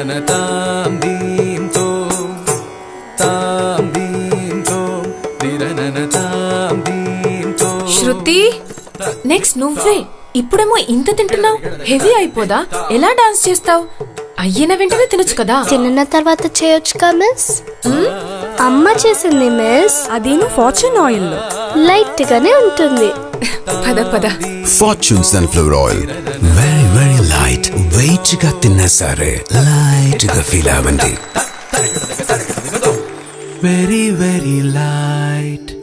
దిరనన తాం దీం తో తాం దీం తో దిరనన తాం దీం తో శృతి నెక్స్ట్ నువ్వే ఇప్పుడేమో ఇంత తింటున్నావు హెవీ అయిపోదా ఎలా డాన్స్ చేస్తావు అయ్యిన వెంటనే తినొచ్చు కదా తిన్న తర్వాత చేయొచ్చుగా మిస్ అమ్మ చేసింది మిస్ అదేను ఫార్చ్యూన్ ఆయిల్ లైట్ గానే ఉంటుంది పద పద Fortune Sunflower Oil. Very, very light. Weight గా తిన్నా సరే లైట్ గా ఫీల్ అవ్వండి వెరీ వెరీ లైట్